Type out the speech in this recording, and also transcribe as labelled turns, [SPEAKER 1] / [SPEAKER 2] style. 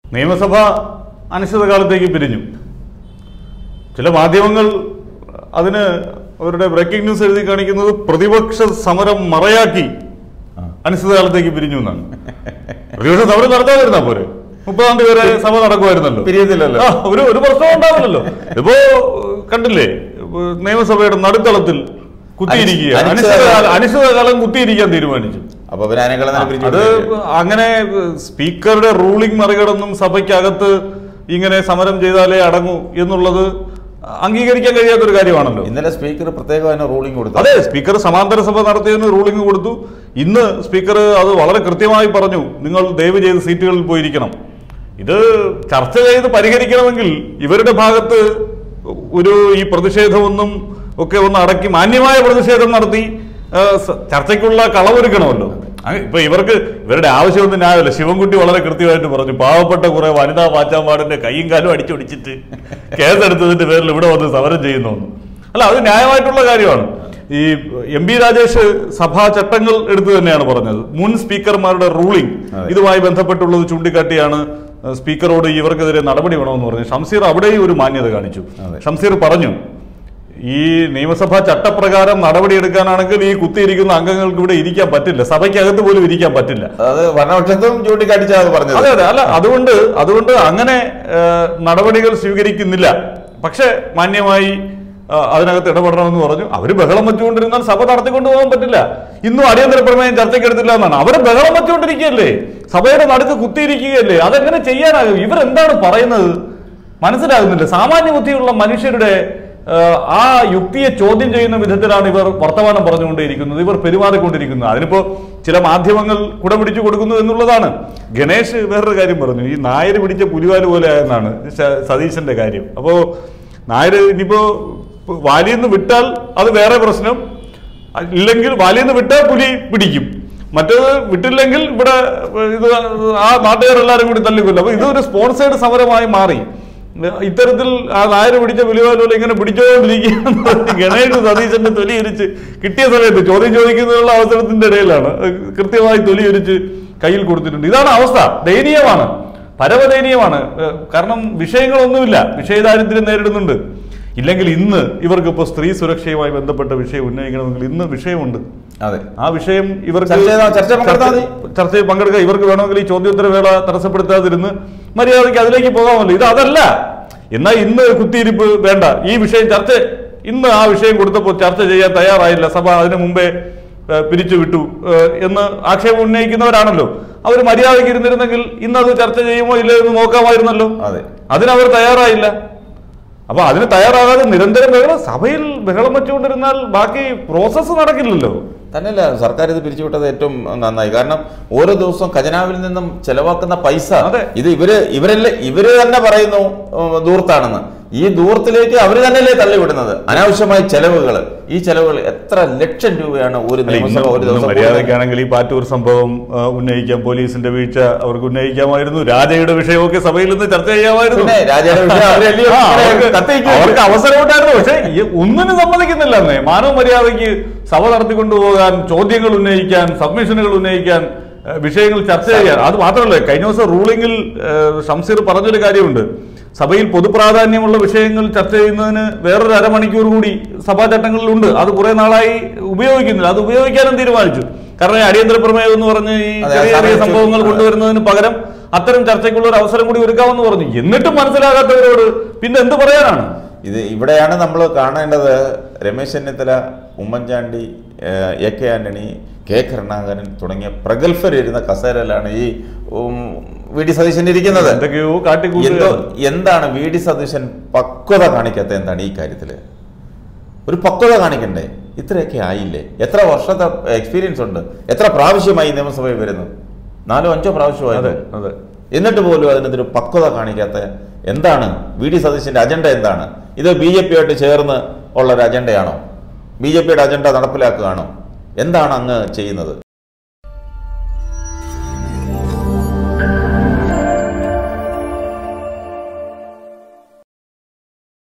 [SPEAKER 1] നിയമസഭ അനിശ്ചിതകാലത്തേക്ക് പിരിഞ്ഞു ചില മാധ്യമങ്ങൾ അതിന് അവരുടെ ബ്രേക്കിംഗ് ന്യൂസ് എഴുതി കാണിക്കുന്നത് പ്രതിപക്ഷ സമരം മറയാക്കി അനിശ്ചിതകാലത്തേക്ക് പിരിഞ്ഞു എന്നാണ് പ്രതിപക്ഷ സമരം നടത്താതിരുന്നാ പോരെ മുപ്പതാം തീയതി വരെ സഭ നടക്കുമായിരുന്നല്ലോ
[SPEAKER 2] പിരിയത്തില്ലല്ലോ
[SPEAKER 1] ആ, ഒരു ഒരു പ്രശ്നവും ഉണ്ടാവില്ലല്ലോ ഇപ്പോ കണ്ടില്ലേ ഇപ്പോ നിയമസഭയുടെ നടുത്തളത്തിൽ കുത്തിയിരിക്കുക
[SPEAKER 2] അനിശ്ചിത-
[SPEAKER 1] അനിശ്ചിതകാലം അനിശ്ചിതകാലം കുത്തിയിരിക്കാൻ തീരുമാനിച്ചു
[SPEAKER 2] അപ്പൊ പിന്നെ അതിനേക്കാളും നല്ല പിരിച്ചു
[SPEAKER 1] അത് അങ്ങനെ സ്പീക്കറുടെ റൂളിംഗ് മറികടന്നും സഭയ്ക്കകത്ത് ഇങ്ങനെ സമരം ചെയ്താലേ അടങ്ങൂ എന്നുള്ളത് അംഗീകരിക്കാൻ കഴിയാത്തൊരു കാര്യമാണല്ലോ
[SPEAKER 2] ഇന്നലെ സ്പീക്കർ പ്രത്യേകം അതിന് റൂളിംഗ് കൊടുത്തു
[SPEAKER 1] അതെ സ്പീക്കർ സമാന്തര സഭ നടത്തിയതിന് റൂളിംഗ് കൊടുത്തു ഇന്ന് സ്പീക്കർ അത് വളരെ കൃത്യമായി പറഞ്ഞു നിങ്ങൾ ദയവ് ചെയ്ത് സീറ്റുകളിൽ പോയിരിക്കണം ഇത് ചർച്ച ചെയ്ത് പരിഹരിക്കണമെങ്കിൽ ഇവരുടെ ഭാഗത്ത് ഒരു ഈ പ്രതിഷേധമൊന്നും ഒക്കെ ഒന്ന് അടക്കി മാന്യമായ പ്രതിഷേധം നടത്തി ആ, സ- ചർച്ചയ്ക്കുള്ള കളവൊരുക്കണമല്ലോ അങ്ങ് ഇപ്പൊ ഇവർക്ക് ഇവരുടെ ആവശ്യമൊന്നും ന്യായമല്ല ശിവൻകുട്ടി വളരെ കൃത്യമായിട്ട് പറഞ്ഞു പാവപ്പെട്ട കുറെ വനിതാ വാച്ചാമ്പാടിന്റെ കൈയും കാലും അടിച്ചൊടിച്ചിട്ട് കേസെടുത്തതിന്റെ പേരിൽ ഇവിടെ വന്ന് സമരം ചെയ്യുന്നു അല്ല അത് ന്യായമായിട്ടുള്ള കാര്യമാണ് ഈ എം ബി രാജേഷ് സഭാ ചട്ടങ്ങൾ എടുത്തു തന്നെയാണ് പറഞ്ഞത് മുൻ സ്പീക്കർമാരുടെ റൂളിംഗ്
[SPEAKER 2] അതെ.
[SPEAKER 1] ഇതുമായി ബന്ധപ്പെട്ടുള്ളത് ചൂണ്ടിക്കാട്ടിയാണ് ഏഹ്, സ്പീക്കറോട് ഇവർക്കെതിരെ നടപടി വേണമെന്ന് പറഞ്ഞു ഷംസീർ അവിടെയും ഒരു മാന്യത കാണിച്ചു
[SPEAKER 2] അതെ.
[SPEAKER 1] ഷംസീർ പറഞ്ഞു ഈ നിയമസഭാ ചട്ടപ്രകാരം നടപടിയെടുക്കാനാണെങ്കിൽ ഈ കുത്തിയിരിക്കുന്ന അംഗങ്ങൾക്ക് ഇവിടെ ഇരിക്കാൻ പറ്റില്ല സഭയ്ക്കകത്ത് പോലും ഇരിക്കാൻ പറ്റില്ല
[SPEAKER 2] അത് ഭരണപക്ഷത്തും ചൂണ്ടിക്കാട്ടിച്ചാണ് പറഞ്ഞത്
[SPEAKER 1] അതെ അതെ അല്ല അതുകൊണ്ട് അതുകൊണ്ട് അങ്ങനെ ഏഹ്, നടപടികൾ സ്വീകരിക്കുന്നില്ല പക്ഷേ മാന്യമായി ആ, അതിനകത്ത് ഇടപെടണമെന്ന് പറഞ്ഞു അവർ ബഹളം വെച്ചുകൊണ്ടിരുന്നാൽ സഭ നടത്തിക്കൊണ്ടു പോകാൻ പറ്റില്ല ഇന്നും അടിയന്തര പ്രമേയം ചർച്ചയ്ക്ക് എടുത്തില്ല എന്നാണ് അവർ ബഹളം വെച്ചുകൊണ്ടിരിക്കുകയല്ലേ സഭയുടെ നടുക്ക് കുത്തിയിരിക്കുകയല്ലേ അതെങ്ങനെ ചെയ്യാനാകും ഇവരെന്താണ് പറയുന്നത് മനസ്സിലാകുന്നില്ല സാമാന്യ ബുദ്ധിയുള്ള മനുഷ്യരുടെ ഏഹ്, ആ യുക്തിയെ ചോദ്യം ചെയ്യുന്ന വിധത്തിലാണ് ഇവർ വർത്തമാനം പറഞ്ഞുകൊണ്ടേയിരിക്കുന്നത് ഇവർ പെരുമാറിക്കൊണ്ടിരിക്കുന്നത് അതിനിപ്പോ ചില മാധ്യമങ്ങൾ കുട പിടിച്ചു കൊടുക്കുന്നു എന്നുള്ളതാണ് ഗണേഷ് വേറൊരു കാര്യം പറഞ്ഞു ഈ നായര് പിടിച്ച പുലിവാല് പോലെ ആയെന്നാണ് ശ- സതീശന്റെ കാര്യം അപ്പോ നായര് ഇനിയിപ്പോ വാലിന്ന് വിട്ടാൽ അത് വേറെ പ്രശ്നം ഇല്ലെങ്കിൽ വാലിന്ന് വിട്ടാൽ പുലി പിടിക്കും മറ്റേത് വിട്ടില്ലെങ്കിൽ ഇവിടെ ഇത് ആ നാട്ടുകാരെല്ലാരും കൂടി തല്ലിക്കൊല്ലും അപ്പൊ ഇതൊരു സ്പോൺസേഡ് സമരമായി മാറി ഇത്തരത്തിൽ ആ നായര് പിടിച്ച പുലിവാലോല ഇങ്ങനെ പിടിച്ചോണ്ടിരിക്കുക ഗണേഷ് സതീശന്റെ തൊലിയിരിച്ച് കിട്ടിയ സമയത്ത് ചോദ്യം ചോദിക്കുന്നതിനുള്ള അവസരത്തിന്റെ ഇടയിലാണ് കൃത്യമായി തൊലിയൊരിച്ച് കയ്യിൽ കൊടുത്തിട്ടുണ്ട് ഇതാണ് അവസ്ഥ ദയനീയമാണ് പരമദയനീയമാണ് ഏഹ് കാരണം വിഷയങ്ങളൊന്നുമില്ല വിഷയദാരിദ്ര്യം നേരിടുന്നുണ്ട് ഇല്ലെങ്കിൽ ഇന്ന് ഇവർക്ക് ഇപ്പോൾ സ്ത്രീ സുരക്ഷയുമായി ബന്ധപ്പെട്ട വിഷയം ഉന്നയിക്കണമെങ്കിൽ ഇന്ന് വിഷയമുണ്ട്
[SPEAKER 2] അതെ
[SPEAKER 1] ആ വിഷയം ഇവർക്ക്
[SPEAKER 2] ചർച്ച ചെയ്താ- ചർച്ച പങ്കെടുത്താൽ മതി.
[SPEAKER 1] ചർച്ചയിൽ പങ്കെടുക്കുക ഇവർക്ക് വേണമെങ്കിൽ ഈ ചോദ്യോത്തരവേള തടസ്സപ്പെടുത്താതിരുന്ന് മര്യാദയ്ക്ക് അതിലേക്ക് പോകാമല്ലോ ഇത് അതല്ല എന്നാൽ ഇന്ന് കുത്തിയിരിപ്പ് വേണ്ട ഈ വിഷയം ചർച്ച ഇന്ന് ആ വിഷയം കൊടുത്തപ്പോൾ ചർച്ച ചെയ്യാൻ തയ്യാറായില്ല സഭ അതിനു മുമ്പേ ഏഹ്, പിരിച്ചുവിട്ടു ഏഹ്, എന്ന് ആക്ഷേപം ഉന്നയിക്കുന്നവരാണല്ലോ അവർ മര്യാദയ്ക്ക് ഇരുന്നിരുന്നെങ്കിൽ ഇന്ന് അത് ചർച്ച ചെയ്യുമോ ഇല്ലയോ എന്ന് നോക്കാമായിരുന്നല്ലോ
[SPEAKER 2] അതെ
[SPEAKER 1] അതിനവർ തയ്യാറായില്ല അപ്പൊ അതിന് തയ്യാറാകാതെ നിരന്തരം ബഹളം സഭയിൽ ബഹളം വെച്ചുകൊണ്ടിരുന്നാൽ ബാക്കി പ്രോസസ്സ് നടക്കില്ലല്ലോ
[SPEAKER 2] തന്നെയല്ല സർക്കാർ ഇത് പിരിച്ചുവിട്ടത് ഏറ്റവും നന്നായി കാരണം ഓരോ ദിവസവും ഖജനാവിൽ നിന്നും ചെലവാക്കുന്ന പൈസ
[SPEAKER 1] അതെ.
[SPEAKER 2] ഇത് ഇവര് ഇവരല്ലേ ഇവര് തന്നെ പറയുന്നു ഉം, ദൂർത്താണെന്ന് ഈ ദൂർത്തിലേക്ക് അവർ തന്നെയല്ലേ തള്ളിവിടുന്നത് അനാവശ്യമായ ചെലവുകൾ ഈ ചെലവുകൾ എത്ര ലക്ഷം രൂപയാണ് ഒരു
[SPEAKER 1] അല്ല, ഇന്ന്
[SPEAKER 2] നിയമസഭ ഒരു
[SPEAKER 1] ഇന്ന്
[SPEAKER 2] ദിവസം കൂടുന്നത്?
[SPEAKER 1] മര്യാദയ്ക്കാണെങ്കിൽ ഈ പാറ്റൂർ സംഭവം ആ, ഉന്നയിക്കാം പോലീസിന്റെ വീഴ്ച അവർക്ക് ഉന്നയിക്കാമായിരുന്നു രാജയുടെ വിഷയമൊക്കെ സഭയിൽ നിന്ന് ചർച്ച ചെയ്യാമായിരുന്നു
[SPEAKER 2] പിന്നെ രാജയുടെ വിഷയം അവരല്ലയോ
[SPEAKER 1] ആ,
[SPEAKER 2] ഇങ്ങനെ
[SPEAKER 1] അവർക്ക്
[SPEAKER 2] കത്തിവെക്കുന്നത്?
[SPEAKER 1] അവർക്ക് അവസരം ഉണ്ടായിരുന്നു പക്ഷെ ഈ ഒന്നിനും സമ്മതിക്കുന്നില്ല എന്നേ മാനവ മര്യാദയ്ക്ക് സഭ നടത്തിക്കൊണ്ടുപോകാൻ ചോദ്യങ്ങൾ ഉന്നയിക്കാൻ സബ്മിഷനുകൾ ഉന്നയിക്കാൻ ഏ, വിഷയങ്ങൾ ചർച്ച ചെയ്യാൻ അത് മാത്രമല്ല കഴിഞ്ഞ ദിവസം റൂളിംഗിൽ ഏ, ഷംസീർ പറഞ്ഞൊരു കാര്യമുണ്ട് സഭയിൽ പൊതുപ്രാധാന്യമുള്ള വിഷയങ്ങൾ ചർച്ച ചെയ്യുന്നതിന് വേറൊരു അരമണിക്കൂർ കൂടി സഭാ ചട്ടങ്ങളിലുണ്ട് അത് കുറെ നാളായി ഉപയോഗിക്കുന്നില്ല അത് ഉപയോഗിക്കാനും തീരുമാനിച്ചു കാരണം ഈ അടിയന്തര പ്രമേയം എന്ന് പറഞ്ഞ് ഈ
[SPEAKER 2] അതെ,
[SPEAKER 1] ചെറിയ ചെറിയ
[SPEAKER 2] സമയം
[SPEAKER 1] സംഭവങ്ങൾ
[SPEAKER 2] ചു-
[SPEAKER 1] കൊണ്ടുവരുന്നതിന് പകരം അത്തരം ചർച്ചയ്ക്കുള്ള ഒരു അവസരം കൂടി ഒരുക്കാമെന്ന് പറഞ്ഞു എന്നിട്ടും മനസ്സിലാകാത്തവരോട് പിന്നെ എന്ത് പറയാനാണ്
[SPEAKER 2] ഇത് ഇവിടെയാണ് നമ്മൾ കാണേണ്ടത് രമേശ് ചെന്നിത്തല ഉമ്മൻചാണ്ടി ഏഹ്, A K Antony K Karunakaran തുടങ്ങിയ പ്രഗത്ഭരിരുന്ന കസേരയിലാണ് ഈ ഉം, വി ഡി സതീശൻ ഇരിക്കുന്നത്
[SPEAKER 1] എന്തൊക്കെയോ
[SPEAKER 2] എന്തോ
[SPEAKER 1] കാട്ടിക്കൂട്ടുക
[SPEAKER 2] എന്താണ് വി ഡി സതീശൻ പക്വത കാണിക്കാത്ത എന്താണ് ഈ കാര്യത്തില് ഒരു പക്വത കാണിക്കണ്ടേ ഇത്രയൊക്കെ ആയില്ലേ എത്ര വർഷത്തെ എക്സ്പീരിയൻസ് ഉണ്ട് എത്ര പ്രാവശ്യമായി നിയമസഭയിൽ വരുന്നു നാലോ അഞ്ചോ
[SPEAKER 1] അതെ
[SPEAKER 2] പ്രാവശ്യമായത്
[SPEAKER 1] അതെ
[SPEAKER 2] എന്നിട്ട് പോലും അതിനൊരു പക്വത കാണിക്കാത്ത എന്താണ് വി ഡി സതീശന്റെ അജണ്ട എന്താണ് ഇത് ബി ജെ പിയായിട്ട് ചേർന്ന് ഉള്ള ഒരു അജണ്ടയാണോ ബി ജെ പിയുടെ അജണ്ട നടപ്പിലാക്കുകയാണോ എന്താണ് അങ്ങ് ചെയ്യുന്നത്